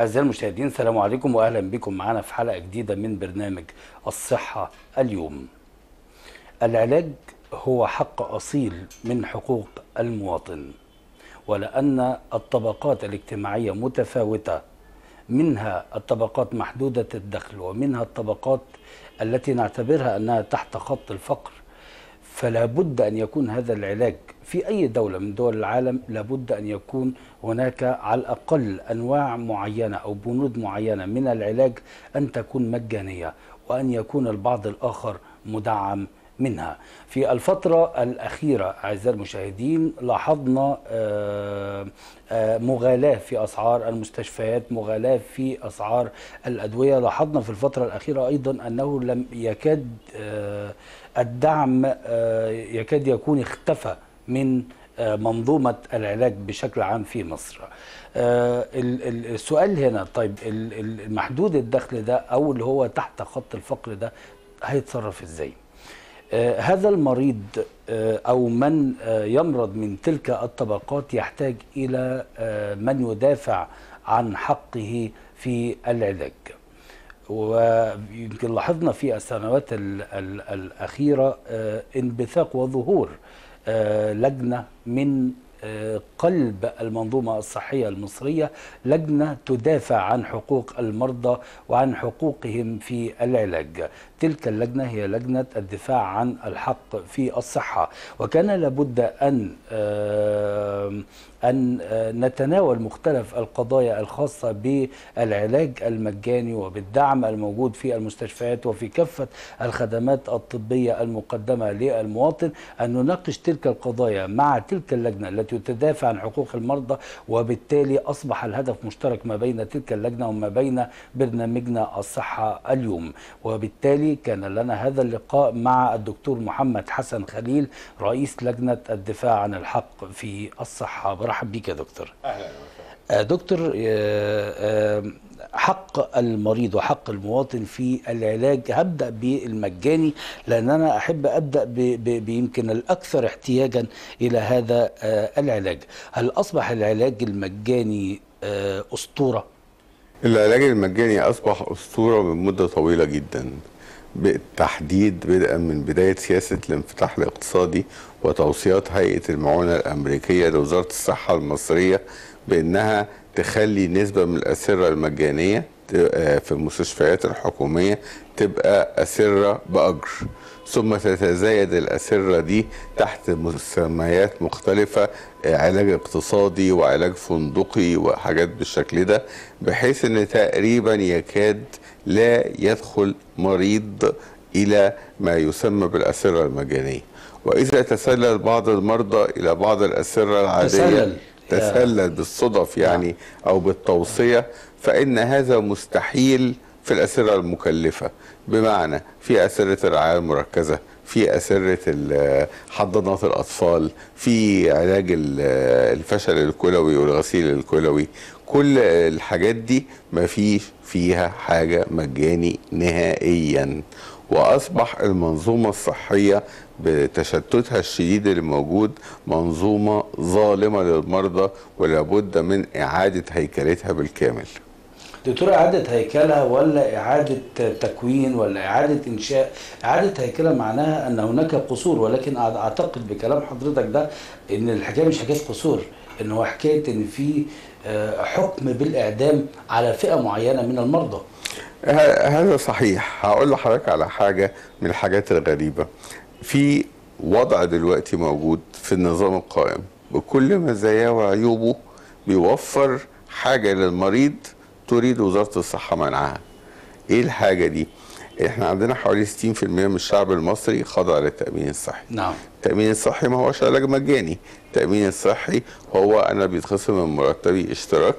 أعزائي المشاهدين السلام عليكم وأهلا بكم معنا في حلقة جديدة من برنامج الصحة اليوم العلاج هو حق أصيل من حقوق المواطن ولأن الطبقات الاجتماعية متفاوتة منها الطبقات محدودة الدخل ومنها الطبقات التي نعتبرها أنها تحت خط الفقر فلا بد أن يكون هذا العلاج في أي دولة من دول العالم لابد أن يكون هناك على الأقل أنواع معينة أو بنود معينة من العلاج أن تكون مجانية وأن يكون البعض الآخر مدعم منها في الفترة الأخيرة أعزائي المشاهدين لاحظنا آه، آه، مغالاة في أسعار المستشفيات مغالاة في أسعار الأدوية لاحظنا في الفترة الأخيرة أيضا أنه لم يكاد آه، الدعم يكاد يكون اختفى من منظومة العلاج بشكل عام في مصر السؤال هنا طيب المحدود الدخل ده أو اللي هو تحت خط الفقر ده هيتصرف ازاي آه، هذا المريض آه، او من آه، يمرض من تلك الطبقات يحتاج الى من يدافع عن حقه في العلاج ويمكن لاحظنا في السنوات الاخيره انبثاق وظهور لجنه من قلب المنظومة الصحية المصرية لجنة تدافع عن حقوق المرضى وعن حقوقهم في العلاج تلك اللجنة هي لجنة الدفاع عن الحق في الصحة وكان لابد أن أن نتناول مختلف القضايا الخاصة بالعلاج المجاني وبالدعم الموجود في المستشفيات وفي كافة الخدمات الطبية المقدمة للمواطن أن نناقش تلك القضايا مع تلك اللجنة التي تدافع عن حقوق المرضى وبالتالي أصبح الهدف مشترك ما بين تلك اللجنة وما بين برنامجنا الصحة اليوم وبالتالي كان لنا هذا اللقاء مع الدكتور محمد حسن خليل رئيس لجنة الدفاع عن الحق في الصحة برحب بك يا دكتور أهلا وسهلا دكتور حق المريض وحق المواطن في العلاج هبدا بالمجاني لان انا احب ابدا بيمكن الاكثر احتياجا الى هذا العلاج هل اصبح العلاج المجاني اسطوره العلاج المجاني اصبح اسطوره من مده طويله جدا بالتحديد بدءا من بدايه سياسه الانفتاح الاقتصادي وتوصيات هيئه المعونه الامريكيه لوزاره الصحه المصريه بانها تخلي نسبة من الأسرة المجانية في المستشفيات الحكومية تبقى أسرة بأجر ثم تتزايد الأسرة دي تحت مسميات مختلفة علاج اقتصادي وعلاج فندقي وحاجات بالشكل ده بحيث ان تقريبا يكاد لا يدخل مريض إلى ما يسمى بالأسرة المجانية وإذا تسلل بعض المرضى إلى بعض الأسرة العادية تسلل تسلل بالصدف يعني او بالتوصيه فان هذا مستحيل في الاسره المكلفه بمعنى في اسره الرعايه المركزه في اسره حضانات الاطفال في علاج الفشل الكلوي والغسيل الكلوي كل الحاجات دي ما فيش فيها حاجه مجاني نهائيا واصبح المنظومه الصحيه بتشتتها الشديد اللي موجود منظومه ظالمه للمرضى ولابد من اعاده هيكلتها بالكامل. دكتور إعادة هيكلها ولا إعادة تكوين ولا إعادة إنشاء إعادة هيكلها معناها أن هناك قصور ولكن أعتقد بكلام حضرتك ده أن الحكاية مش حكاية قصور إن هو حكاية أن في حكم بالإعدام على فئة معينة من المرضى هذا صحيح هقول لحضرتك على حاجة من الحاجات الغريبة في وضع دلوقتي موجود في النظام القائم بكل مزاياه وعيوبه بيوفر حاجة للمريض تريد وزارة الصحة منعها ايه الحاجة دي احنا عندنا حوالي 60% من الشعب المصري خاضع للتأمين الصحي نعم التأمين الصحي ما هوش علاج مجاني التأمين الصحي هو انا بيتخصم من مرتبي اشتراك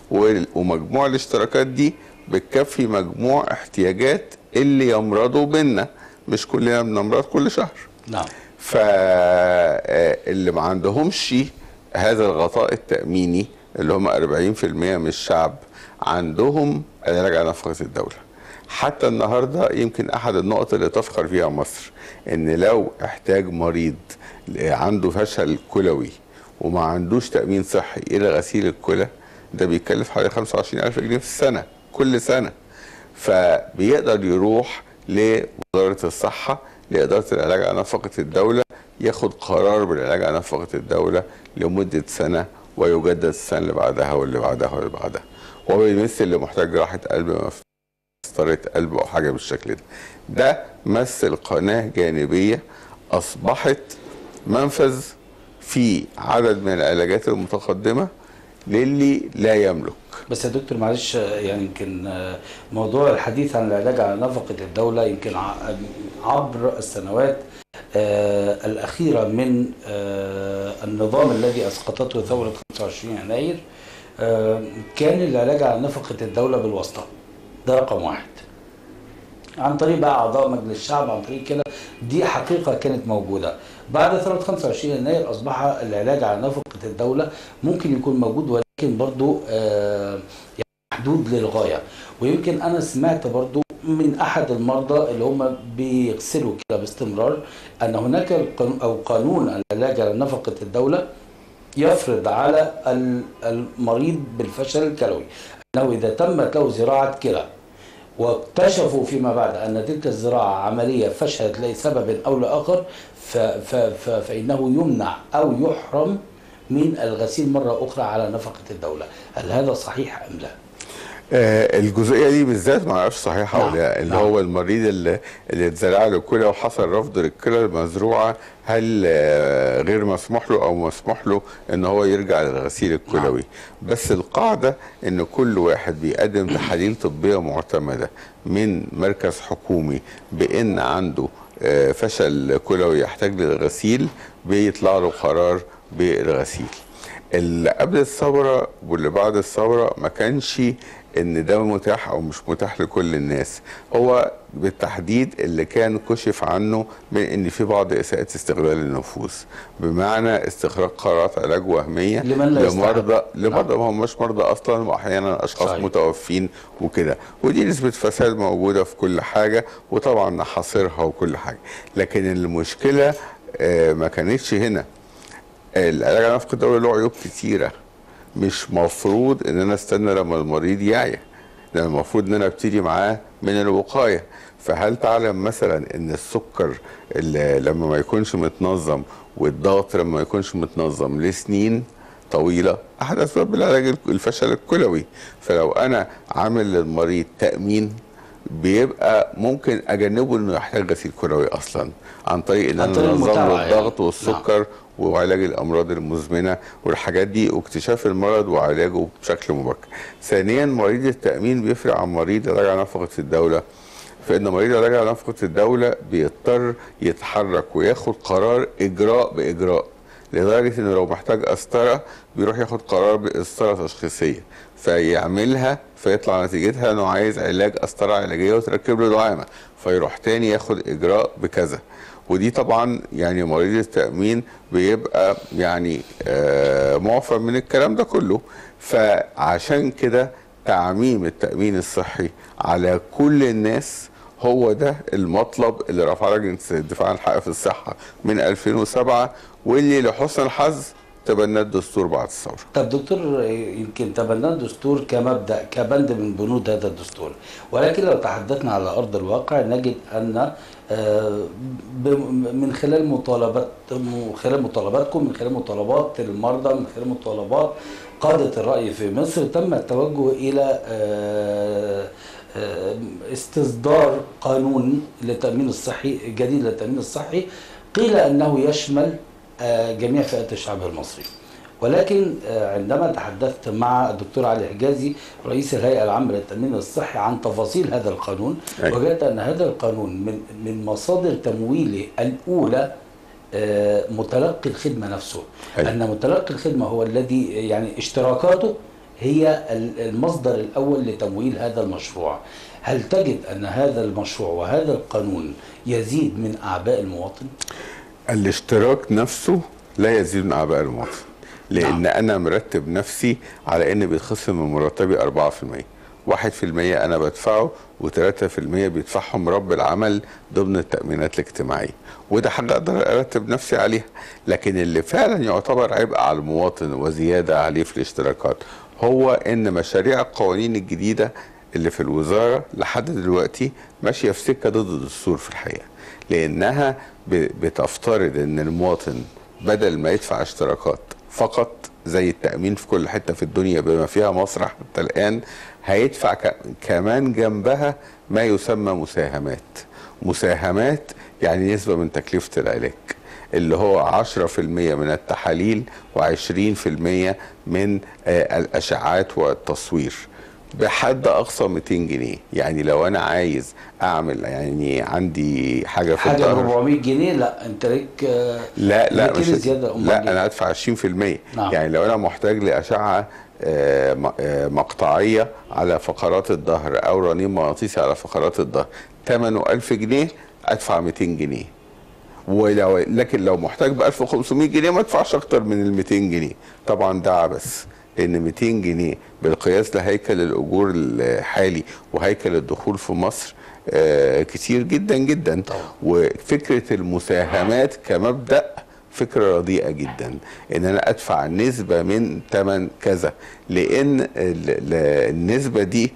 ومجموع الاشتراكات دي بتكفي مجموع احتياجات اللي يمرضوا بينا مش كلنا بنمرض كل شهر نعم فاللي ما عندهمش هذا الغطاء التأميني اللي هم 40% من الشعب عندهم العلاج على نفقة الدولة حتى النهاردة يمكن أحد النقط اللي تفخر فيها مصر إن لو احتاج مريض عنده فشل كلوي وما عندوش تأمين صحي إلى غسيل الكلى ده بيكلف حوالي 25000 جنيه في السنه كل سنه فبيقدر يروح لوزاره الصحه لاداره العلاج على نفقه الدوله ياخد قرار بالعلاج على نفقه الدوله لمده سنه ويجدد السنه اللي بعدها واللي بعدها واللي بعدها وهو بيمثل اللي محتاج جراحه قلب مسطره قلب او حاجه بالشكل ده ده مثل قناه جانبيه اصبحت منفذ في عدد من العلاجات المتقدمه للي لا يملك بس يا دكتور معلش يعني يمكن آه، موضوع الحديث عن العلاج على نفقة الدولة يمكن ع- عبر السنوات آه، الأخيرة من آه، النظام الذي أسقطته ثورة 25 يناير آه، كان العلاج على نفقة الدولة بالواسطة ده رقم واحد عن طريق بقى اعضاء مجلس الشعب عن طريق كده دي حقيقه كانت موجوده بعد ثوره 25 يناير اصبح العلاج على نفقه الدوله ممكن يكون موجود ولكن برضو آه، يعني محدود للغايه ويمكن انا سمعت برضو من احد المرضى اللي هم بيغسلوا كده باستمرار ان هناك القانون- او قانون العلاج على نفقه الدوله يفرض على ال- المريض بالفشل الكلوي انه اذا تمت له زراعه كلى واكتشفوا فيما بعد ان تلك الزراعه عمليه فشلت لسبب او لاخر ف ف ف فانه يمنع او يحرم من الغسيل مره اخرى على نفقه الدوله، هل هذا صحيح ام لا؟ آه، الجزئيه دي بالذات ما اعرفش صحيحه نعم، ولا لا اللي نعم. هو المريض اللي اللي اتزرع له كلى وحصل رفض للكلى المزروعه هل آه، غير مسموح له او مسموح له ان هو يرجع للغسيل الكلوي بس القاعده ان كل واحد بيقدم تحاليل طبيه معتمده من مركز حكومي بان عنده آه، فشل كلوي يحتاج للغسيل بيطلع له قرار بالغسيل اللي قبل الثوره واللي بعد الثوره ما كانش ان ده متاح او مش متاح لكل الناس هو بالتحديد اللي كان كشف عنه من ان في بعض اساءه استغلال النفوذ بمعنى استخراج قرارات علاج وهميه لمن لا يستحق. لمرضى لمرضى ما هماش مرضى اصلا واحيانا اشخاص صحيح. متوفين وكده ودي نسبه فساد موجوده في كل حاجه وطبعا نحاصرها وكل حاجه لكن المشكله آه، ما كانتش هنا العلاج على نفقة الدولة له عيوب كتيرة مش مفروض ان انا استنى لما المريض يعيا ده المفروض ان انا ابتدي معاه من الوقاية فهل تعلم مثلا ان السكر اللي لما ما يكونش متنظم والضغط لما ما يكونش متنظم لسنين طويلة احد اسباب العلاج الفشل الكلوي فلو انا عامل للمريض تأمين بيبقى ممكن اجنبه انه يحتاج غسيل كلوي اصلا عن طريق ان عن انا طريق انظم المتابعة له يعني. الضغط والسكر وعلاج الامراض المزمنه والحاجات دي واكتشاف المرض وعلاجه بشكل مبكر. ثانيا مريض التامين بيفرق عن مريض العلاج على نفقه الدوله فان مريض العلاج على نفقه الدوله بيضطر يتحرك وياخد قرار اجراء باجراء لدرجه انه لو محتاج قسطره بيروح ياخد قرار بقسطره تشخيصيه فيعملها فيطلع نتيجتها انه عايز علاج قسطره علاجيه وتركب له دعامه فيروح تاني ياخد اجراء بكذا ودي طبعا يعني مريض التامين بيبقى يعني آه معفى من الكلام ده كله فعشان كده تعميم التامين الصحي على كل الناس هو ده المطلب اللي رفع لجنه الدفاع عن الحق في الصحه من 2007 واللي لحسن الحظ تبناه الدستور بعد الثوره. طب دكتور يمكن تبنى الدستور كمبدا كبند من بنود هذا الدستور ولكن لو تحدثنا على ارض الواقع نجد ان آه، ب- من خلال مطالبات من خلال مطالباتكم من خلال مطالبات المرضى من خلال مطالبات قاده الراي في مصر تم التوجه الى آه، آه، استصدار قانون للتامين الصحي جديد للتامين الصحي قيل انه يشمل آه، جميع فئات الشعب المصري ولكن آه، عندما تحدثت مع الدكتور علي حجازي رئيس الهيئه العامه للتامين الصحي عن تفاصيل هذا القانون أيوة. وجدت ان هذا القانون من من مصادر تمويله الاولى آه، متلقي الخدمه نفسه أيوة. ان متلقي الخدمه هو الذي يعني اشتراكاته هي ال- المصدر الاول لتمويل هذا المشروع هل تجد ان هذا المشروع وهذا القانون يزيد من اعباء المواطن الاشتراك نفسه لا يزيد من اعباء المواطن لان نعم. انا مرتب نفسي على ان بيتخصم من مرتبي 4% 1% انا بدفعه و3% بيدفعهم رب العمل ضمن التامينات الاجتماعيه وده حاجه اقدر ارتب نفسي عليها لكن اللي فعلا يعتبر عبء على المواطن وزياده عليه في الاشتراكات هو ان مشاريع القوانين الجديده اللي في الوزاره لحد دلوقتي ماشيه في سكه ضد الدستور في الحقيقه لانها ب- بتفترض ان المواطن بدل ما يدفع اشتراكات فقط زي التامين في كل حته في الدنيا بما فيها مصر حتى الان هيدفع ك- كمان جنبها ما يسمى مساهمات مساهمات يعني نسبه من تكلفه العلاج اللي هو 10% من التحاليل و20% من آه، الاشعاعات والتصوير بحد اقصى 200 جنيه يعني لو انا عايز اعمل يعني عندي حاجه في حاجه ب الظهر 400 جنيه لا انت ليك آه، لا لا ليك مش زياده أمال لا إيه؟ انا ادفع 20% نعم. يعني لو انا محتاج لاشعه آه، م- آه، مقطعيه على فقرات الظهر او رنين مغناطيسي على فقرات الظهر ثمنه 1000 جنيه ادفع 200 جنيه ولو لكن لو محتاج ب 1500 جنيه ما ادفعش اكتر من ال 200 جنيه طبعا ده عبث لان 200 جنيه بالقياس لهيكل الاجور الحالي وهيكل الدخول في مصر آه، كتير جدا جدا طبعا. وفكره المساهمات كمبدا فكره رديئه جدا ان انا ادفع نسبه من ثمن كذا لان ال- ال- النسبه دي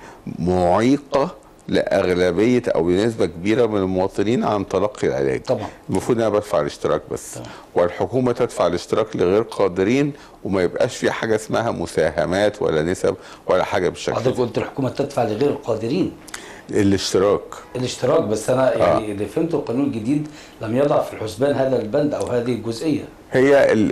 معيقه لاغلبيه او لنسبه كبيره من المواطنين عن تلقي العلاج طبعا. المفروض ان انا بدفع الاشتراك بس طبعا. والحكومه تدفع الاشتراك لغير قادرين وما يبقاش في حاجه اسمها مساهمات ولا نسب ولا حاجه بالشكل حضرتك ده قلت الحكومه تدفع لغير القادرين الاشتراك الاشتراك بس انا يعني اللي فهمته القانون الجديد لم يضع في الحسبان هذا البند او هذه الجزئيه هي ال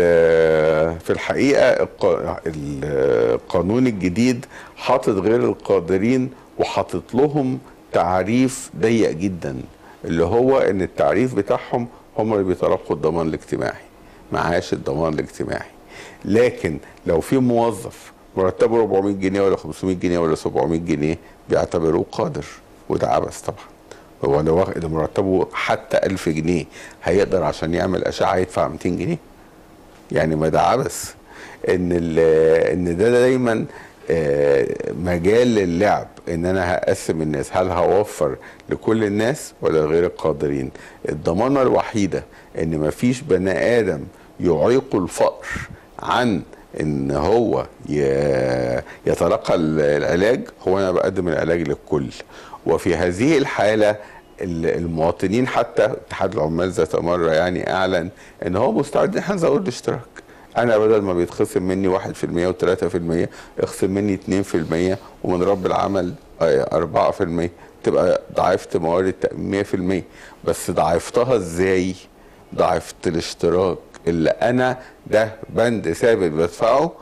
ال في الحقيقه الق- القانون الجديد حاطط غير القادرين وحاطط لهم تعريف ضيق جدا اللي هو ان التعريف بتاعهم هم اللي بيتلقوا الضمان الاجتماعي معاش الضمان الاجتماعي لكن لو في موظف مرتبه 400 جنيه ولا 500 جنيه ولا 700 جنيه بيعتبروه قادر وده عبث طبعا هو لو واخد مرتبه حتى 1000 جنيه هيقدر عشان يعمل اشعه يدفع 200 جنيه يعني ما ده عبث ان ال- ان ده دايما آه، مجال للعب ان انا هقسم الناس هل هوفر لكل الناس ولا غير القادرين الضمانه الوحيده ان مفيش بني ادم يعيق الفقر عن ان هو ي- يتلقى ال- العلاج هو انا بقدم العلاج للكل وفي هذه الحاله ال- المواطنين حتى اتحاد العمال ذات مره يعني اعلن ان هو مستعد ان احنا نزود الاشتراك انا بدل ما بيتخصم مني 1% و3% اخصم مني 2% ومن رب العمل آه، 4% تبقى ضاعفت موارد التامين 100% بس ضاعفتها ازاي؟ ضاعفت الاشتراك اللي انا ده بند ثابت بدفعه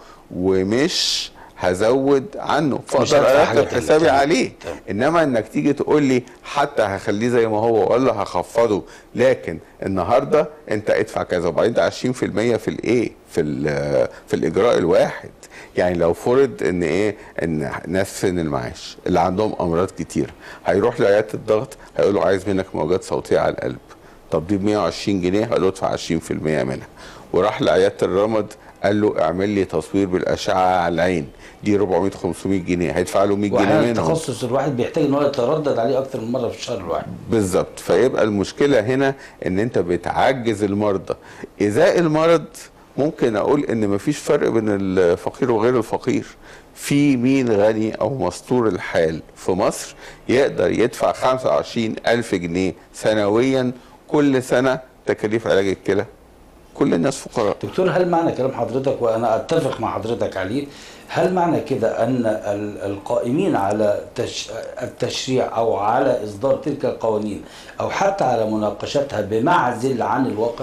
ومش هزود عنه مش فاقدر هدفع حاجة ارتب تانية. حسابي تمام. عليه تمام. انما انك تيجي تقول لي حتى هخليه زي ما هو ولا هخفضه لكن النهارده انت ادفع كذا وبعدين ده 20% في الايه في ال- في الاجراء الواحد يعني لو فرض ان ايه ان ناس في سن المعاش اللي عندهم امراض كتير هيروح لعياده الضغط هيقول له عايز منك موجات صوتيه على القلب طب دي ب 120 جنيه هقول له ادفع 20% منها وراح لعياده الرمد قال له اعمل لي تصوير بالاشعه على العين دي 400 500 جنيه هيدفع له 100 جنيه واحيانا منهم التخصص الواحد بيحتاج ان هو يتردد عليه اكتر من مره في الشهر الواحد بالظبط فيبقى المشكله هنا ان انت بتعجز المرضى ازاء المرض ممكن اقول ان مفيش فرق بين الفقير وغير الفقير في مين غني او مستور الحال في مصر يقدر يدفع 25 ألف جنيه سنويا كل سنة تكاليف علاج الكلى كل الناس فقراء دكتور هل معنى كلام حضرتك وانا اتفق مع حضرتك عليه هل معنى كده ان ال- القائمين على تش... التشريع او على اصدار تلك القوانين او حتى على مناقشتها بمعزل عن الواقع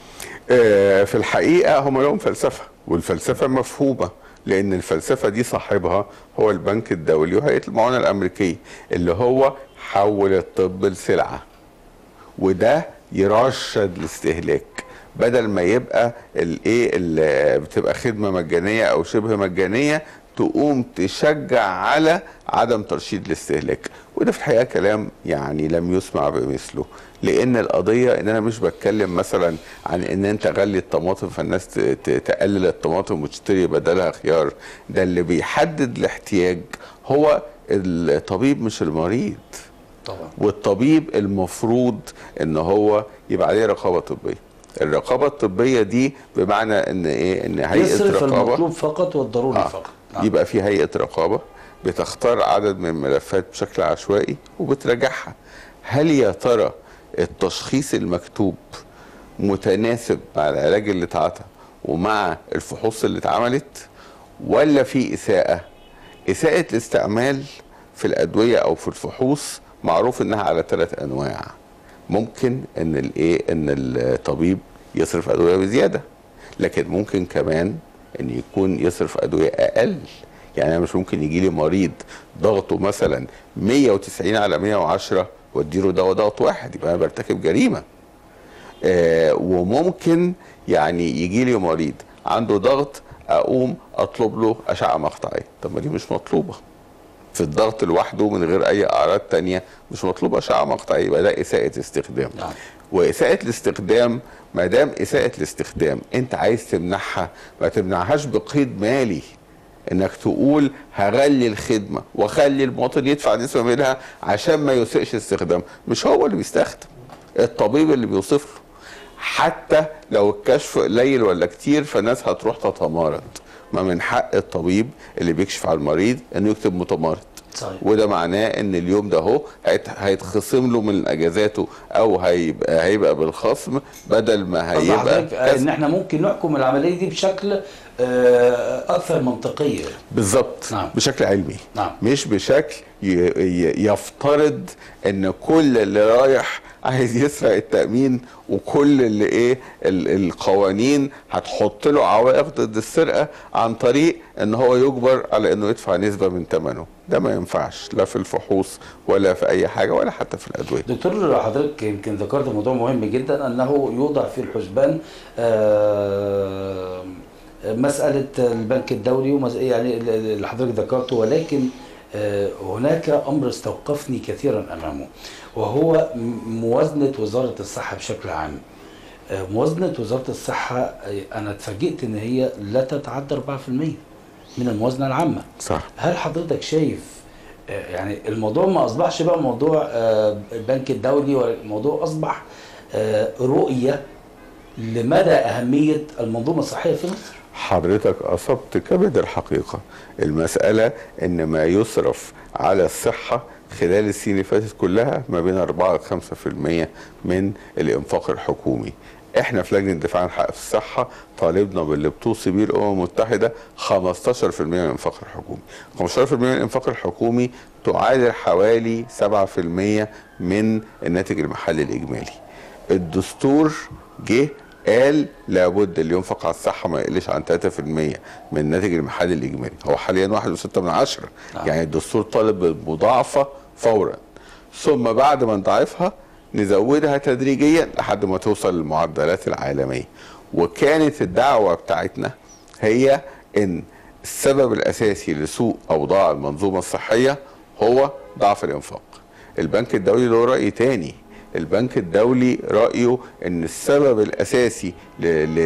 آه، في الحقيقة هم لهم فلسفة والفلسفة مفهومة لأن الفلسفة دي صاحبها هو البنك الدولي وهيئة المعونة الأمريكية اللي هو حول الطب لسلعة وده يرشد الاستهلاك بدل ما يبقى الايه اللي بتبقى خدمه مجانيه او شبه مجانيه تقوم تشجع على عدم ترشيد الاستهلاك وده في الحقيقه كلام يعني لم يسمع بمثله لان القضيه ان انا مش بتكلم مثلا عن ان انت غلي الطماطم فالناس ت- ت- تقلل الطماطم وتشتري بدلها خيار ده اللي بيحدد الاحتياج هو الطبيب مش المريض طبعا والطبيب المفروض ان هو يبقى عليه رقابه طبيه الرقابه الطبيه دي بمعنى ان ايه ان هيئه يصرف رقابه المطلوب فقط والضروري آه. فقط نعم. يبقى في هيئه رقابه بتختار عدد من الملفات بشكل عشوائي وبتراجعها هل يا ترى التشخيص المكتوب متناسب مع العلاج اللي اتعطى ومع الفحوص اللي اتعملت ولا في اساءه اساءه الاستعمال في الادويه او في الفحوص معروف انها على ثلاث انواع ممكن ان الايه ان الطبيب يصرف ادويه بزياده لكن ممكن كمان ان يكون يصرف ادويه اقل يعني انا مش ممكن يجي لي مريض ضغطه مثلا 190 على 110 واديله دواء ضغط واحد يبقى انا برتكب جريمه آه وممكن يعني يجي لي مريض عنده ضغط اقوم اطلب له اشعه مقطعيه طب ما دي مش مطلوبه في الضغط لوحده من غير اي اعراض تانية مش مطلوبه اشعه مقطعيه يبقى ده اساءه استخدام نعم. واساءه الاستخدام ما دام اساءه الاستخدام انت عايز تمنعها ما تمنعهاش بقيد مالي انك تقول هغلي الخدمه واخلي المواطن يدفع نسبه منها عشان ما يسيئش استخدام مش هو اللي بيستخدم الطبيب اللي بيوصف له حتى لو الكشف قليل ولا كتير فالناس هتروح تتمارض ما من حق الطبيب اللي بيكشف على المريض انه يكتب متمارض صحيح. وده معناه ان اليوم ده اهو هيت- هيتخصم له من اجازاته او هيبقى هيبقى بالخصم بدل ما قصد هيبقى حضرتك آه، كسب. ان احنا ممكن نحكم العمليه دي بشكل آه، اكثر منطقيه بالظبط نعم. بشكل علمي نعم. مش بشكل ي- ي- يفترض ان كل اللي رايح عايز يسرق التامين وكل اللي ايه ال- القوانين هتحط له عوائق ضد السرقه عن طريق ان هو يجبر على انه يدفع نسبه من ثمنه ده ما ينفعش لا في الفحوص ولا في اي حاجه ولا حتى في الادويه دكتور حضرتك يمكن ذكرت موضوع مهم جدا انه يوضع في الحسبان آه، مساله البنك الدولي ومس- يعني اللي حضرتك ذكرته ولكن آه، هناك امر استوقفني كثيرا امامه وهو م- موازنه وزاره الصحه بشكل عام آه، موازنه وزاره الصحه آه، انا اتفاجئت ان هي لا تتعدى 4% من الموازنه العامه صح هل حضرتك شايف آه، يعني الموضوع ما اصبحش بقى موضوع آه، البنك الدولي والموضوع اصبح آه، رؤيه لمدى اهميه المنظومه الصحيه في مصر حضرتك أصبت كبد الحقيقة المسألة إن ما يصرف على الصحة خلال السنين اللي فاتت كلها ما بين 4 ل 5% من الإنفاق الحكومي احنا في لجنه الدفاع عن حق الصحه طالبنا باللي بتوصي بيه الامم المتحده 15% من الانفاق الحكومي 15% من الانفاق الحكومي تعادل حوالي 7% من الناتج المحلي الاجمالي الدستور جه قال لابد اللي ينفق على الصحه ما يقلش عن 3% من الناتج المحلي الاجمالي هو حاليا 1.6 من عشرة نعم. يعني الدستور طالب بالمضاعفه فورا ثم بعد ما نضاعفها نزودها تدريجيا لحد ما توصل للمعدلات العالميه وكانت الدعوه بتاعتنا هي ان السبب الاساسي لسوء اوضاع المنظومه الصحيه هو ضعف الانفاق البنك الدولي له راي تاني البنك الدولي رايه ان السبب الاساسي ل-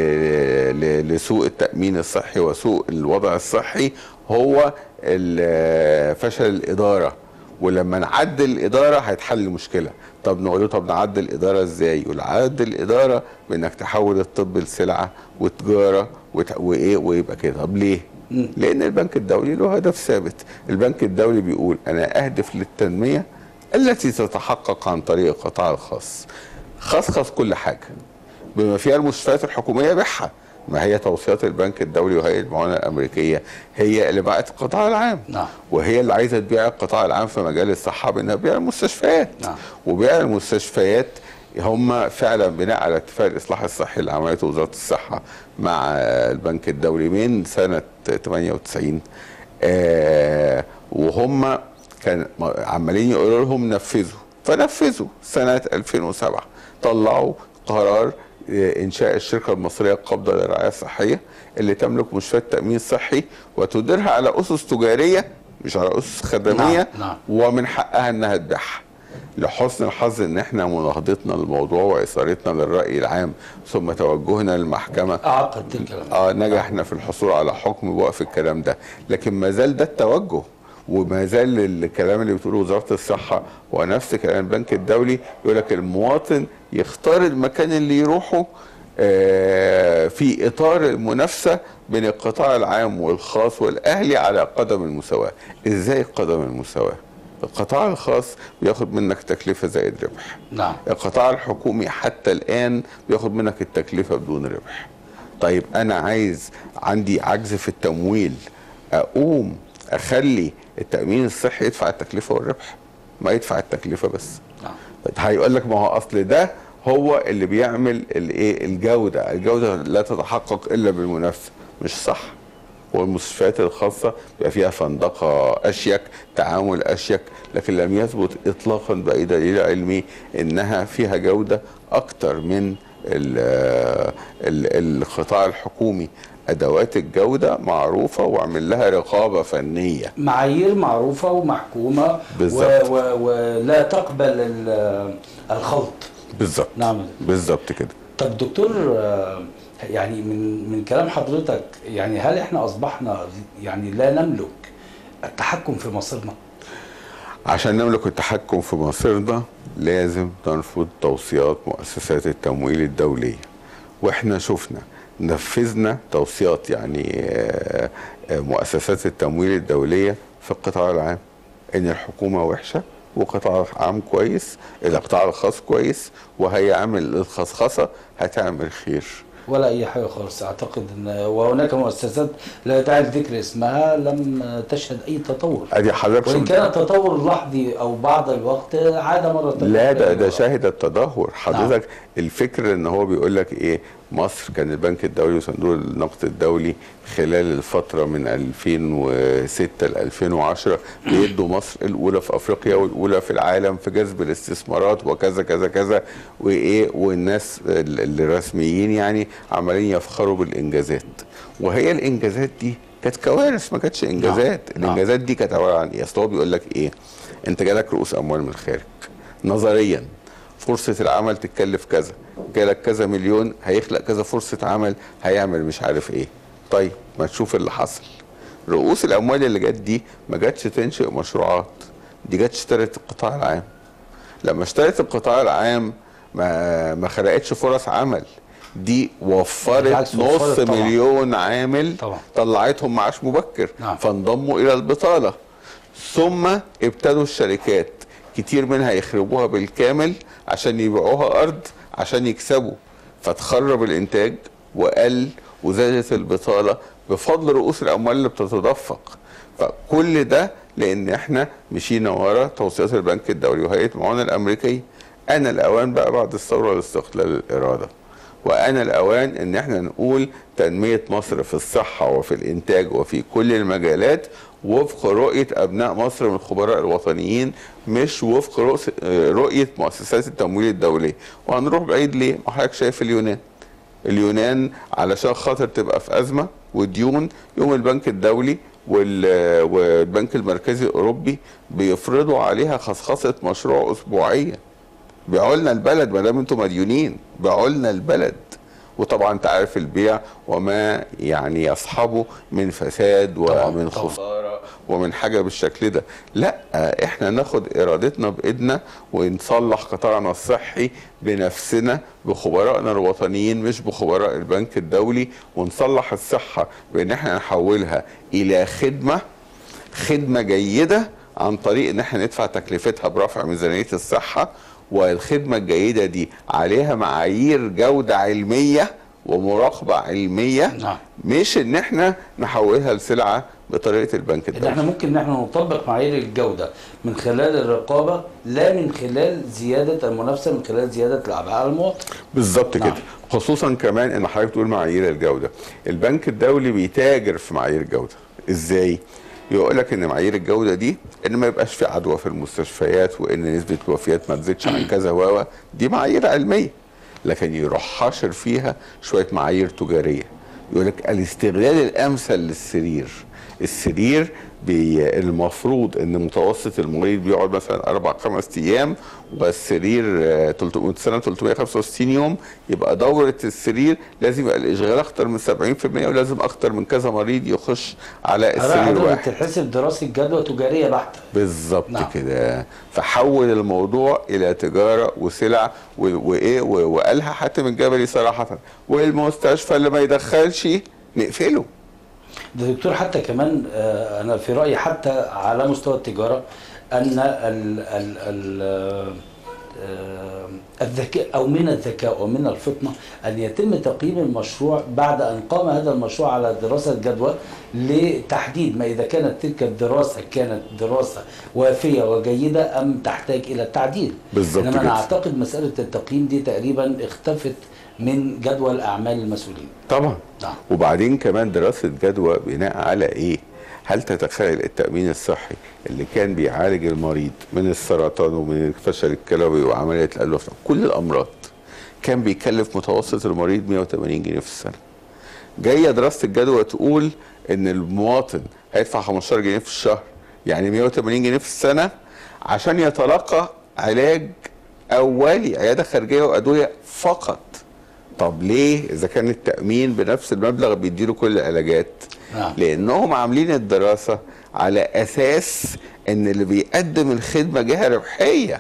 ل- ل- لسوء التامين الصحي وسوء الوضع الصحي هو ال- فشل الاداره ولما نعدل الاداره هيتحل المشكله طب نقول له طب نعدل الاداره ازاي يقول عدل الاداره بانك تحول الطب لسلعه وتجاره وت... وايه ويبقى كده طب ليه لان البنك الدولي له هدف ثابت البنك الدولي بيقول انا اهدف للتنميه التي تتحقق عن طريق القطاع الخاص خصخص كل حاجه بما فيها المستشفيات الحكوميه بيعها ما هي توصيات البنك الدولي وهيئه المعونه الامريكيه هي اللي باعت القطاع العام نعم. وهي اللي عايزه تبيع القطاع العام في مجال الصحه بانها تبيع المستشفيات نعم. وبيع المستشفيات هم فعلا بناء على اتفاق الاصلاح الصحي اللي عملته وزاره الصحه مع البنك الدولي من سنه 98 آه وهم كان عمالين يقولوا لهم نفذوا فنفذوا سنه 2007 طلعوا قرار آه، انشاء الشركه المصريه القابضه للرعايه الصحيه اللي تملك مستشفيات تامين صحي وتديرها على اسس تجاريه مش على اسس خدميه نعم، نعم. ومن حقها انها تبيعها لحسن الحظ ان احنا مناهضتنا للموضوع واثارتنا للراي العام ثم توجهنا للمحكمه اعقد تلك الأمر. اه نجحنا في الحصول على حكم بوقف الكلام ده لكن ما زال ده التوجه وما زال الكلام اللي بتقوله وزاره الصحه ونفس كلام البنك الدولي يقول لك المواطن يختار المكان اللي يروحه آه، في اطار المنافسه بين القطاع العام والخاص والاهلي على قدم المساواه ازاي قدم المساواه القطاع الخاص بياخد منك تكلفه زائد ربح نعم القطاع الحكومي حتى الان بياخد منك التكلفه بدون ربح طيب انا عايز عندي عجز في التمويل اقوم اخلي التامين الصحي يدفع التكلفه والربح ما يدفع التكلفه بس نعم هيقول لك ما هو اصل ده هو اللي بيعمل الايه الجوده الجوده لا تتحقق الا بالمنافسه مش صح والمستشفيات الخاصه بيبقى فيها فندقه اشيك تعامل اشيك لكن لم يثبت اطلاقا باي دليل علمي انها فيها جوده اكتر من ال- ال- القطاع الحكومي ادوات الجوده معروفه واعمل لها رقابه فنيه معايير معروفة ومحكومة بالظبط. و... و... ولا تقبل ال- الخلط بالظبط نعم بالظبط كده طب دكتور آه، يعني من من كلام حضرتك يعني هل احنا اصبحنا يعني لا نملك التحكم في مصيرنا؟ عشان نملك التحكم في مصيرنا لازم نرفض توصيات مؤسسات التمويل الدولية واحنا شفنا نفذنا توصيات يعني آه، آه، مؤسسات التمويل الدولية في القطاع العام ان الحكومة وحشة وقطاع عام كويس القطاع الخاص كويس وهيعمل الخصخصة هتعمل خير ولا اي حاجه خالص اعتقد ان وهناك مؤسسات لا داعي لذكر اسمها لم تشهد اي تطور ادي حضرتك وان شفت- كان التطور لحظي او بعض الوقت عاد مره ثانيه لا ده إلى ده الوراء. شاهد التدهور حضرتك الفكر ان هو بيقول لك ايه مصر كان البنك الدولي وصندوق النقد الدولي خلال الفتره من 2006 ل 2010 بيدوا مصر الاولى في افريقيا والاولى في العالم في جذب الاستثمارات وكذا كذا كذا وايه والناس ال- الرسميين يعني عمالين يفخروا بالانجازات وهي الانجازات دي كانت كوارث ما كانتش انجازات نعم. الانجازات دي كانت عباره عن ايه اصل هو بيقول لك ايه انت جالك رؤوس اموال من الخارج نظريا فرصة العمل تتكلف كذا جالك كذا مليون هيخلق كذا فرصة عمل هيعمل مش عارف ايه طيب ما تشوف اللي حصل رؤوس الاموال اللي جت دي ما جاتش تنشئ مشروعات دي جت اشترت القطاع العام لما اشترت القطاع العام ما ما خلقتش فرص عمل دي وفرت بالعكس، نص وفرت طبعاً. مليون عامل طبعاً. طلعتهم معاش مبكر نعم. فانضموا الى البطاله ثم ابتدوا الشركات كتير منها يخربوها بالكامل عشان يبيعوها ارض عشان يكسبوا فتخرب الانتاج وقل وزادت البطاله بفضل رؤوس الاموال اللي بتتدفق فكل ده لان احنا مشينا ورا توصيات البنك الدولي وهيئه المعونه الامريكيه انا الاوان بقى بعد الثوره لاستقلال الاراده وأنا الأوان إن إحنا نقول تنمية مصر في الصحة وفي الإنتاج وفي كل المجالات وفق رؤية أبناء مصر من الخبراء الوطنيين مش وفق رؤس- رؤية مؤسسات التمويل الدولية وهنروح بعيد ليه؟ ما حضرتك شايف اليونان اليونان علشان خاطر تبقى في أزمة وديون يوم البنك الدولي وال- والبنك المركزي الأوروبي بيفرضوا عليها خصخصة مشروع أسبوعية بيعوا لنا البلد ما دام انتم مديونين بيعوا لنا البلد وطبعا انت عارف البيع وما يعني يصحبه من فساد طبعاً، ومن طبعاً. خساره ومن حاجه بالشكل ده لا احنا ناخد ارادتنا بايدنا ونصلح قطاعنا الصحي بنفسنا بخبرائنا الوطنيين مش بخبراء البنك الدولي ونصلح الصحه بان احنا نحولها الى خدمه خدمه جيده عن طريق ان احنا ندفع تكلفتها برفع ميزانيه الصحه والخدمه الجيده دي عليها معايير جوده علميه ومراقبه علميه نعم. مش ان احنا نحولها لسلعه بطريقه البنك ان احنا الدولي ممكن ان احنا نطبق معايير الجوده من خلال الرقابه لا من خلال زياده المنافسه من خلال زياده العبء على المواطن بالظبط نعم. كده خصوصا كمان ان حضرتك تقول معايير الجوده البنك الدولي بيتاجر في معايير الجوده ازاي يقول لك ان معايير الجوده دي ان ما يبقاش في عدوى في المستشفيات وان نسبه الوفيات ما تزيدش عن كذا و دي معايير علميه لكن يروح حاشر فيها شويه معايير تجاريه يقول لك الاستغلال الامثل للسرير السرير بي المفروض ان متوسط المريض بيقعد مثلا اربع خمس ايام والسرير آه، 300 سنه 365 يوم يبقى دوره السرير لازم يبقى الاشغال اكتر من 70% ولازم اكتر من كذا مريض يخش على السرير حضرتك واحد تحسب دراسه جدوى تجاريه بحته بالظبط نعم. نعم. كده فحول الموضوع الى تجاره وسلع و- وايه و- وقالها حاتم الجبلي صراحه والمستشفى اللي ما يدخلش نقفله ده دكتور حتى كمان آه، انا في رايي حتى على مستوى التجاره ان ال ال ال آه، الذكاء او من الذكاء ومن الفطنه ان يتم تقييم المشروع بعد ان قام هذا المشروع على دراسه جدوى لتحديد ما اذا كانت تلك الدراسه كانت دراسه وافيه وجيده ام تحتاج الى التعديل. بالظبط انما انا كده. اعتقد مساله التقييم دي تقريبا اختفت من جدول اعمال المسؤولين. طبعا نعم. وبعدين كمان دراسه جدوى بناء على ايه هل تتخيل التامين الصحي اللي كان بيعالج المريض من السرطان ومن الفشل الكلوي وعمليه القلب والفقر، كل الامراض كان بيكلف متوسط المريض 180 جنيه في السنه جايه دراسه الجدوى تقول ان المواطن هيدفع 15 جنيه في الشهر يعني 180 جنيه في السنه عشان يتلقى علاج اولي عياده خارجيه وادويه فقط طب ليه اذا كان التامين بنفس المبلغ بيديله كل العلاجات نعم. لانهم عاملين الدراسه على اساس ان اللي بيقدم الخدمه جهه ربحيه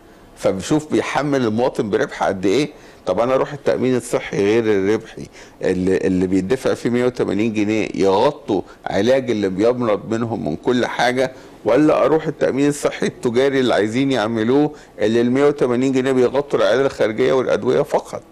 فبشوف بيحمل المواطن بربح قد ايه طب انا اروح التامين الصحي غير الربحي اللي, اللي بيدفع فيه 180 جنيه يغطوا علاج اللي بيمرض منهم من كل حاجه ولا اروح التامين الصحي التجاري اللي عايزين يعملوه اللي ال 180 جنيه بيغطوا العياده الخارجيه والادويه فقط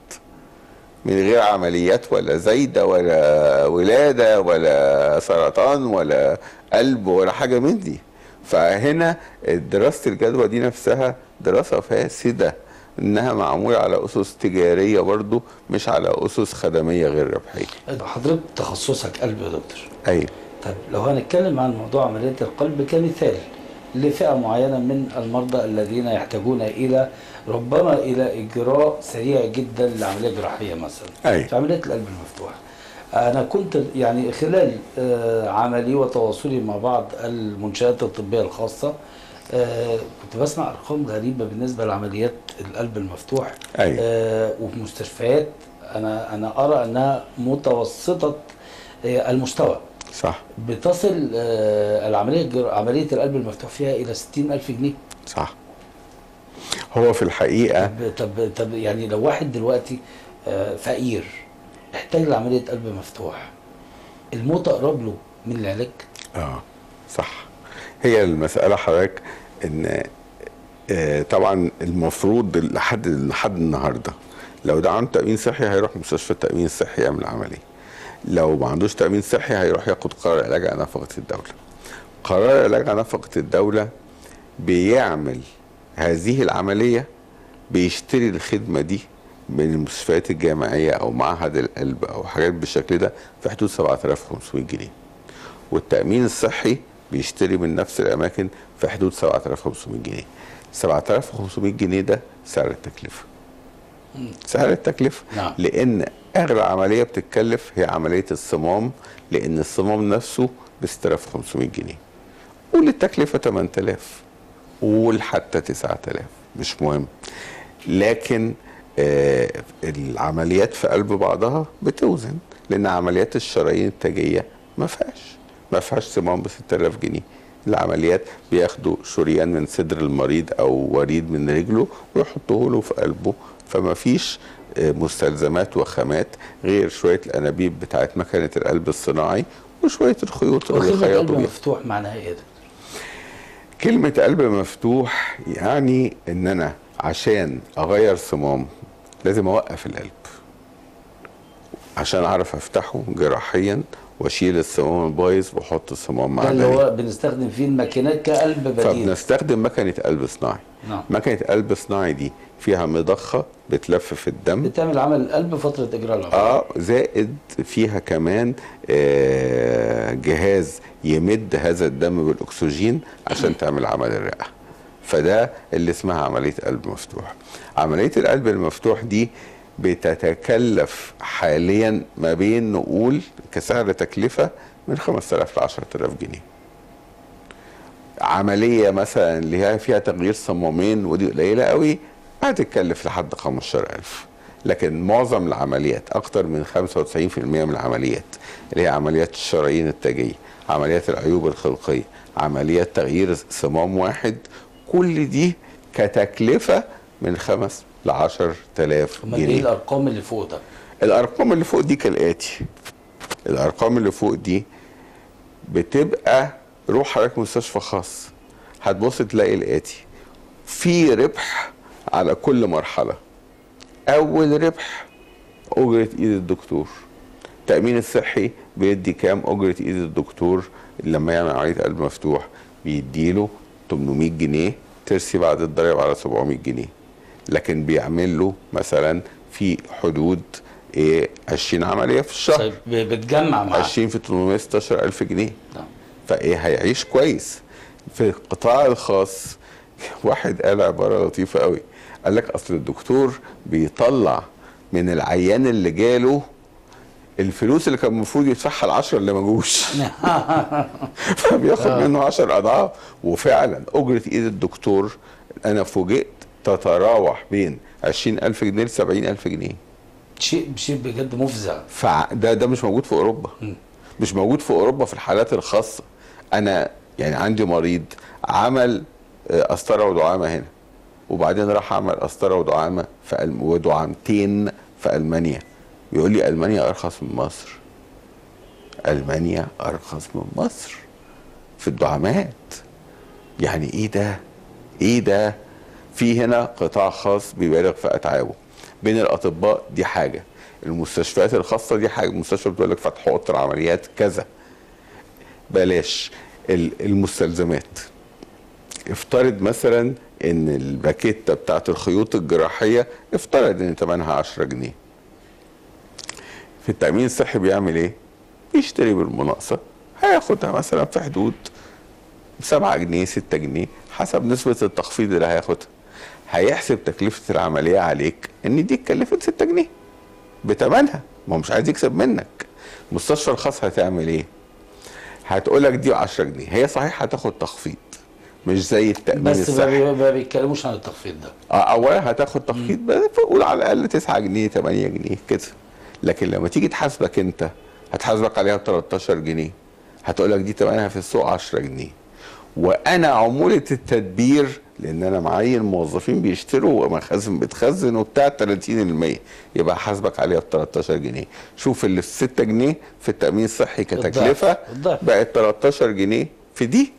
من غير عمليات ولا زايده ولا ولاده ولا سرطان ولا قلب ولا حاجه من دي فهنا دراسه الجدوى دي نفسها دراسه فاسده انها معموله على اسس تجاريه برضو مش على اسس خدميه غير ربحيه حضرتك تخصصك قلب يا دكتور ايوه طيب لو هنتكلم عن موضوع عملية القلب كمثال لفئة معينة من المرضى الذين يحتاجون إلى ربما إلى إجراء سريع جدا لعملية جراحية مثلا أي. في عملية القلب المفتوح أنا كنت يعني خلال آه، عملي وتواصلي مع بعض المنشآت الطبية الخاصة آه، كنت بسمع أرقام غريبة بالنسبة لعمليات القلب المفتوح أي. آه، وفي مستشفيات أنا أنا أرى أنها متوسطة آه، المستوى صح بتصل آه، العمليه الجر- عمليه القلب المفتوح فيها الى 60 الف جنيه صح هو في الحقيقه طب طب, طب يعني لو واحد دلوقتي آه، فقير احتاج لعمليه قلب مفتوح الموت اقرب له من العلاج اه صح هي المسألة حضرتك ان آه طبعا المفروض لحد لحد النهارده لو ده عنده تأمين صحي هيروح مستشفى التأمين الصحي يعمل عملية لو ما عندوش تأمين صحي هيروح ياخد قرار علاج على نفقة الدولة قرار علاج على نفقة الدولة بيعمل هذه العملية بيشتري الخدمة دي من المستشفيات الجامعية أو معهد القلب أو حاجات بالشكل ده في حدود 7500 جنيه والتأمين الصحي بيشتري من نفس الأماكن في حدود 7500 جنيه 7500 جنيه ده سعر التكلفة سعر التكلفة نعم. لأن أغلى عملية بتتكلف هي عملية الصمام لأن الصمام نفسه ب 6500 جنيه قول التكلفة 8000 قول حتى 9000 مش مهم لكن آه العمليات في قلب بعضها بتوزن لان عمليات الشرايين التاجيه ما فيهاش ما فيهاش صمام ب 6000 جنيه العمليات بياخدوا شريان من صدر المريض او وريد من رجله ويحطوه له في قلبه فما فيش آه، مستلزمات وخامات غير شويه الانابيب بتاعت مكنه القلب الصناعي وشويه الخيوط اللي وكلمه قلب بيخيطوا بيها مفتوح معناها ايه ده؟ كلمة قلب مفتوح يعني ان انا عشان اغير صمام لازم اوقف القلب عشان اعرف افتحه جراحيا واشيل الصمام البايظ واحط الصمام ده اللي معدني هو بنستخدم فيه الماكينات كقلب بديل فبنستخدم مكنة قلب صناعي نعم. مكنة قلب صناعي دي فيها مضخة بتلف في الدم بتعمل عمل القلب فتره اجراء العمليه اه زائد فيها كمان آه جهاز يمد هذا الدم بالاكسجين عشان تعمل عمل الرئه فده اللي اسمها عمليه قلب مفتوح عمليه القلب المفتوح دي بتتكلف حاليا ما بين نقول كسعر تكلفه من 5000 ل 10000 جنيه عمليه مثلا اللي هي فيها تغيير صمامين ودي قليله قوي هتتكلف لحد 15000 لكن معظم العمليات اكتر من 95% من العمليات اللي هي عمليات الشرايين التاجيه عمليات العيوب الخلقيه عمليات تغيير صمام واحد كل دي كتكلفه من 5 ل 10000 امال ايه جنيه الارقام اللي فوق ده الارقام اللي فوق دي كالاتي الارقام اللي فوق دي بتبقى روح حضرتك مستشفى خاص هتبص تلاقي الاتي في ربح على كل مرحله اول ربح اجره ايد الدكتور التامين الصحي بيدي كام اجره ايد الدكتور لما يعمل عمليه قلب مفتوح بيديله 800 جنيه ترسي بعد الضرايب على 700 جنيه لكن بيعمل له مثلا في حدود ايه 20 عمليه في الشهر طيب بتجمع معاه 20 في 816 الف جنيه نعم. فايه هيعيش كويس في القطاع الخاص واحد قال عباره لطيفه قوي قال لك اصل الدكتور بيطلع من العيان اللي جاله الفلوس اللي كان المفروض يدفعها العشرة اللي ما جوش فبياخد منه 10 اضعاف وفعلا اجره ايد الدكتور انا فوجئت تتراوح بين 20000 جنيه ل 70000 جنيه شيء شيء بجد مفزع فده ده مش موجود في اوروبا مش موجود في اوروبا في الحالات الخاصه انا يعني عندي مريض عمل آه، قسطره ودعامه هنا وبعدين راح عمل قسطره ودعامه في ألم... ودعامتين في المانيا بيقول لي المانيا ارخص من مصر المانيا ارخص من مصر في الدعامات يعني ايه ده ايه ده في هنا قطاع خاص بيبالغ في اتعابه بين الاطباء دي حاجه المستشفيات الخاصه دي حاجه المستشفى بتقول لك فتح اوضه العمليات كذا بلاش ال- المستلزمات افترض مثلا ان الباكيته بتاعت الخيوط الجراحيه افترض ان ثمنها 10 جنيه في التامين الصحي بيعمل ايه بيشتري بالمناقصه هياخدها مثلا في حدود 7 جنيه 6 جنيه حسب نسبه التخفيض اللي هياخدها هيحسب تكلفه العمليه عليك ان دي اتكلفت 6 جنيه بتمنها ما هو مش عايز يكسب منك المستشفى الخاص هتعمل ايه هتقول لك دي 10 جنيه هي صحيح هتاخد تخفيض مش زي التامين بس ما الصحي بي- ما بيتكلموش عن التخفيض ده آه، اولا هتاخد تخفيض بس قول على الاقل 9 جنيه 8 جنيه كده لكن لما تيجي تحاسبك انت هتحاسبك عليها ب 13 جنيه هتقول لك دي ثمنها في السوق 10 جنيه وانا عموله التدبير لان انا معين موظفين بيشتروا ومخازن بتخزن وبتاع 30% يبقى حاسبك عليها ب 13 جنيه شوف اللي 6 جنيه في التامين الصحي كتكلفه الضعف، الضعف. بقت 13 جنيه في دي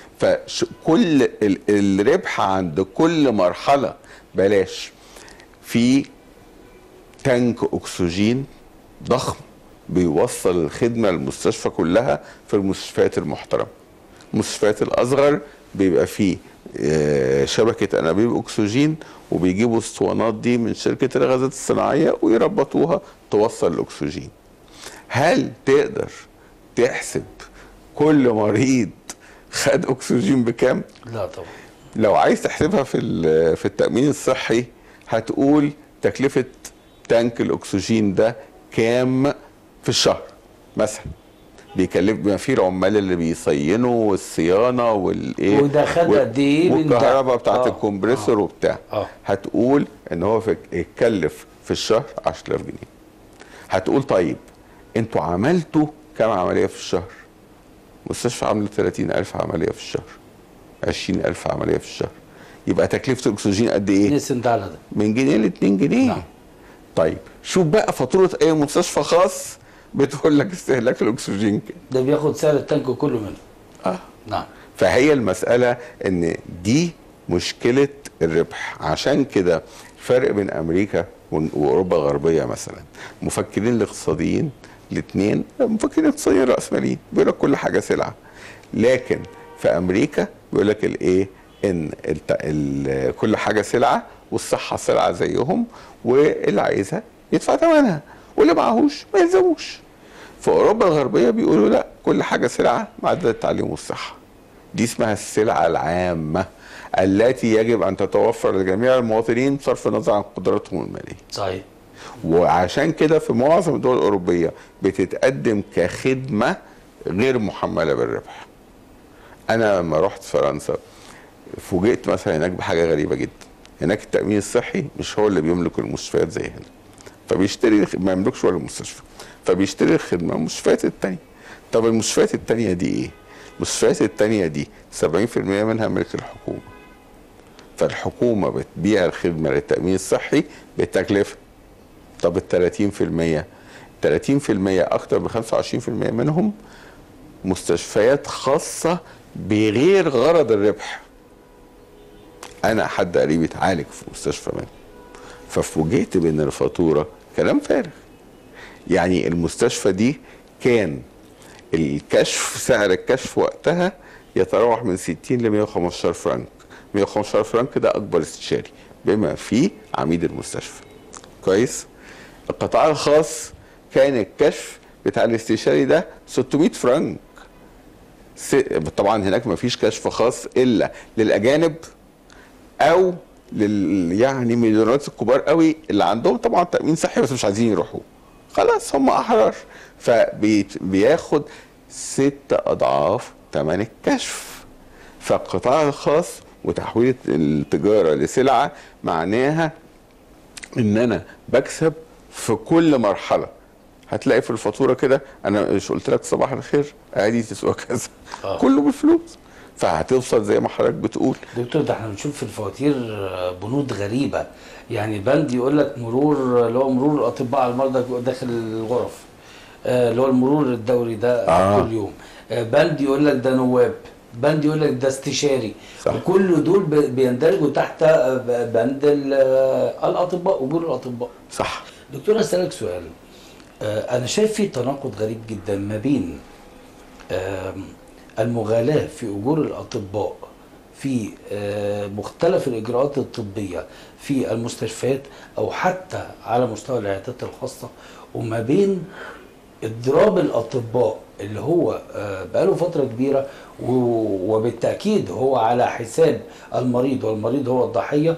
فكل ال- الربح عند كل مرحله بلاش في تانك اكسجين ضخم بيوصل الخدمه للمستشفى كلها في المستشفيات المحترمه المستشفيات الاصغر بيبقى فيه آه، شبكه انابيب اكسجين وبيجيبوا الاسطوانات دي من شركه الغازات الصناعيه ويربطوها توصل الاكسجين هل تقدر تحسب كل مريض خد اكسجين بكام لا طبعا لو عايز تحسبها في ال- في التامين الصحي هتقول تكلفه تانك الاكسجين ده كام في الشهر مثلا بيكلف بما فيه العمال اللي بيصينوا والصيانه والايه وده خد وال- قد إيه من ده؟ والكهرباء بتاعت آه، الكمبريسور وبتاع آه. هتقول ان هو في يتكلف في الشهر 10000 جنيه هتقول طيب انتوا عملتوا كام عمليه في الشهر مستشفى عامله 30000 عمليه في الشهر 20000 عمليه في الشهر يبقى تكلفه الاكسجين قد ايه نسند على ده من جنيه ل 2 جنيه نعم. طيب شوف بقى فاتوره اي مستشفى خاص بتقول لك استهلاك الاكسجين كام ده بياخد سعر التانك كله منه اه نعم فهي المسألة ان دي مشكلة الربح عشان كده الفرق بين امريكا و- واوروبا الغربية مثلا مفكرين الاقتصاديين الاثنين مفكرين اقتصاديين رأسماليين بيقول لك كل حاجة سلعة لكن في امريكا بيقول لك الايه ان الت... ال... كل حاجة سلعة والصحة سلعة زيهم واللي عايزها يدفع ثمنها واللي معهوش ما يلزموش في اوروبا الغربيه بيقولوا لا كل حاجه سلعه ما عدا التعليم والصحه دي اسمها السلعه العامه التي يجب ان تتوفر لجميع المواطنين بصرف النظر عن قدراتهم الماليه صحيح وعشان كده في معظم الدول الاوروبيه بتتقدم كخدمه غير محمله بالربح انا لما رحت فرنسا فوجئت مثلا هناك بحاجه غريبه جدا هناك التامين الصحي مش هو اللي بيملك المستشفيات زي هنا فبيشتري ما يملكش ولا المستشفى فبيشتري الخدمه المستشفيات التانية طب المستشفيات التانية دي ايه المستشفيات التانية دي 70% منها ملك الحكومه فالحكومه بتبيع الخدمه للتامين الصحي بتكلفه طب ال 30% 30% اكتر من 25% منهم مستشفيات خاصه بغير غرض الربح انا حد قريبي اتعالج في مستشفى منهم ففوجئت بان الفاتوره كلام فارغ يعني المستشفى دي كان الكشف سعر الكشف وقتها يتراوح من 60 ل 115 فرنك 115 فرنك ده اكبر استشاري بما فيه عميد المستشفى كويس القطاع الخاص كان الكشف بتاع الاستشاري ده 600 فرنك س- طبعا هناك ما فيش كشف خاص الا للاجانب او لل يعني مليونيرات الكبار قوي اللي عندهم طبعا تامين صحي بس مش عايزين يروحوا خلاص هم احرار فبياخد ست اضعاف ثمن الكشف فالقطاع الخاص وتحويل التجاره لسلعه معناها ان انا بكسب في كل مرحله هتلاقي في الفاتوره كده انا مش قلت لك صباح الخير ادي تسوى كذا آه. كله بالفلوس فهتوصل زي ما حضرتك بتقول دكتور ده احنا بنشوف في الفواتير بنود غريبه يعني بند يقول لك مرور اللي هو مرور الاطباء على المرضى داخل الغرف آه، اللي هو المرور الدوري ده آه. كل يوم آه، بند يقول لك ده نواب بند يقول لك ده استشاري صح. وكل دول ب- بيندرجوا تحت آه، ب- بند ال- آه، الاطباء اجور الاطباء صح دكتور اسالك سؤال آه، انا شايف في تناقض غريب جدا ما بين آم، المغالاة في أجور الأطباء في آه، مختلف الإجراءات الطبية في المستشفيات أو حتى على مستوى العيادات الخاصة وما بين إضراب الأطباء اللي هو آه، بقاله فترة كبيرة و- وبالتأكيد هو على حساب المريض والمريض هو الضحية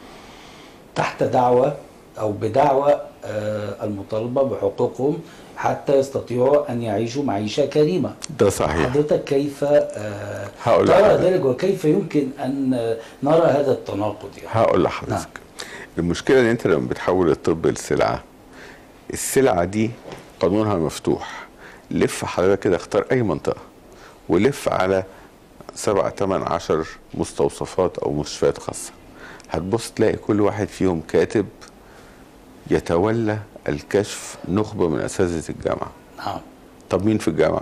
تحت دعوة أو بدعوة آه، المطالبة بحقوقهم حتى يستطيعوا أن يعيشوا معيشة كريمة ده صحيح حضرتك كيف آه، هقول ترى لحضرتك. ذلك وكيف يمكن أن آه، نرى هذا التناقض يعني هقول لحضرتك المشكله ان انت لما بتحول الطب لسلعه السلعه دي قانونها مفتوح لف حضرتك كده اختار اي منطقه ولف على سبع تمن عشر مستوصفات او مستشفيات خاصه هتبص تلاقي كل واحد فيهم كاتب يتولى الكشف نخبه من اساتذه الجامعه نعم طب مين في الجامعه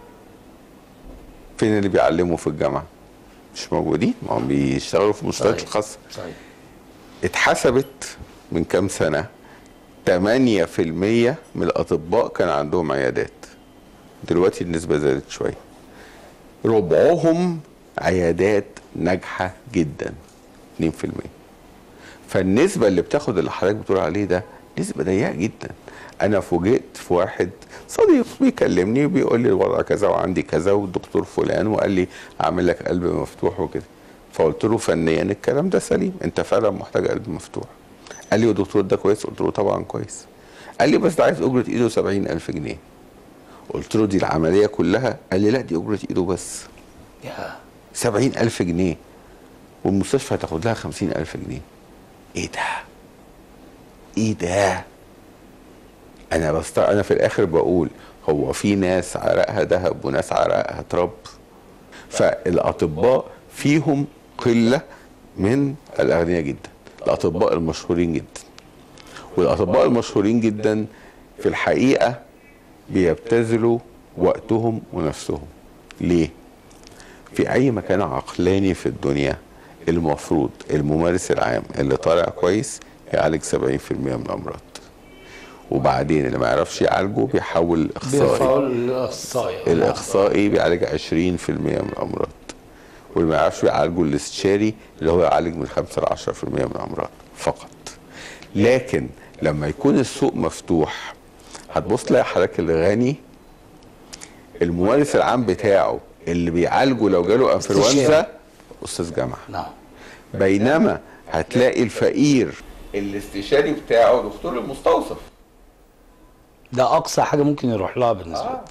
فين اللي بيعلموا في الجامعه مش موجودين ما هم بيشتغلوا في المستشفيات صحيح. الخاصه صحيح اتحسبت من كام سنة 8% من الأطباء كان عندهم عيادات دلوقتي النسبة زادت شوية ربعهم عيادات ناجحة جدا 2% فالنسبة اللي بتاخد اللي حضرتك بتقول عليه ده نسبة ضيقة جدا أنا فوجئت في واحد صديق بيكلمني وبيقول لي الوضع كذا وعندي كذا والدكتور فلان وقال لي أعمل لك قلب مفتوح وكده فقلت له فنيا الكلام ده سليم أنت فعلا محتاج قلب مفتوح قال لي والدكتور ده كويس قلت له طبعا كويس قال لي بس ده عايز أجرة إيده 70000 جنيه قلت له دي العملية كلها قال لي لا دي أجرة إيده بس يا سبعين ألف جنيه والمستشفى هتاخد لها خمسين ألف جنيه ايه ده ايه ده انا بست... انا في الاخر بقول هو في ناس عرقها ذهب وناس عرقها تراب فالاطباء فيهم قله من الاغنياء جدا الاطباء المشهورين جدا والاطباء المشهورين جدا في الحقيقه بيبتذلوا وقتهم ونفسهم ليه في اي مكان عقلاني في الدنيا المفروض الممارس العام اللي طالع كويس يعالج 70% من الامراض وبعدين اللي ما يعرفش يعالجه بيحول اخصائي بيرفعوا الأخصائي الاخصائي بيعالج 20% من الامراض واللي ما يعرفش يعالجه الاستشاري اللي هو يعالج من 5 ل 10% من الامراض فقط لكن لما يكون السوق مفتوح هتبص تلاقي حضرتك الغني الممارس العام بتاعه اللي بيعالجه لو جاله انفلونزا استشاري. استاذ جامعه نعم بينما هتلاقي الفقير الاستشاري بتاعه دكتور المستوصف ده أقصى حاجة ممكن يروح لها بالنسبة آه. للتم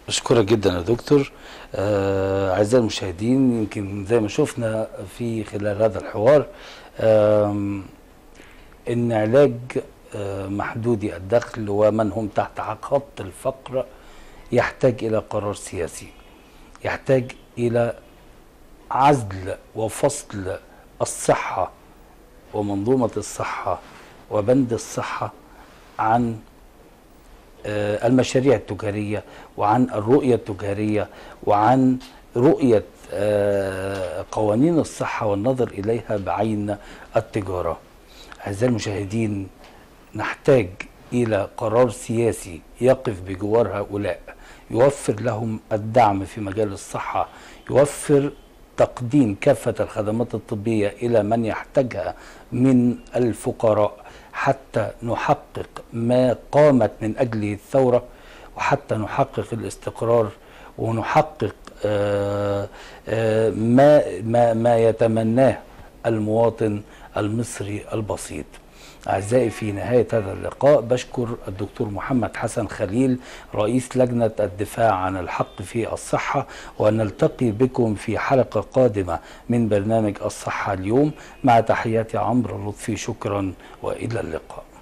أشكرك جدا يا دكتور آه، أعزائي المشاهدين يمكن زي ما شفنا في خلال هذا الحوار آم، إن علاج آه، محدودي الدخل ومن هم تحت خط الفقر يحتاج إلى قرار سياسي يحتاج إلى عزل وفصل الصحة ومنظومة الصحة وبند الصحة عن آه، المشاريع التجارية وعن الرؤية التجارية وعن رؤية آه، قوانين الصحة والنظر إليها بعين التجارة أعزائي المشاهدين نحتاج إلى قرار سياسي يقف بجوار هؤلاء يوفر لهم الدعم في مجال الصحة يوفر تقديم كافة الخدمات الطبية إلى من يحتاجها من الفقراء حتى نحقق ما قامت من أجله الثورة وحتى نحقق الاستقرار ونحقق آه، آه، ما ما ما يتمناه المواطن المصري البسيط. أعزائي في نهاية هذا اللقاء بشكر الدكتور محمد حسن خليل رئيس لجنة الدفاع عن الحق في الصحة ونلتقي بكم في حلقة قادمة من برنامج الصحة اليوم مع تحياتي عمرو لطفي شكرا وإلى اللقاء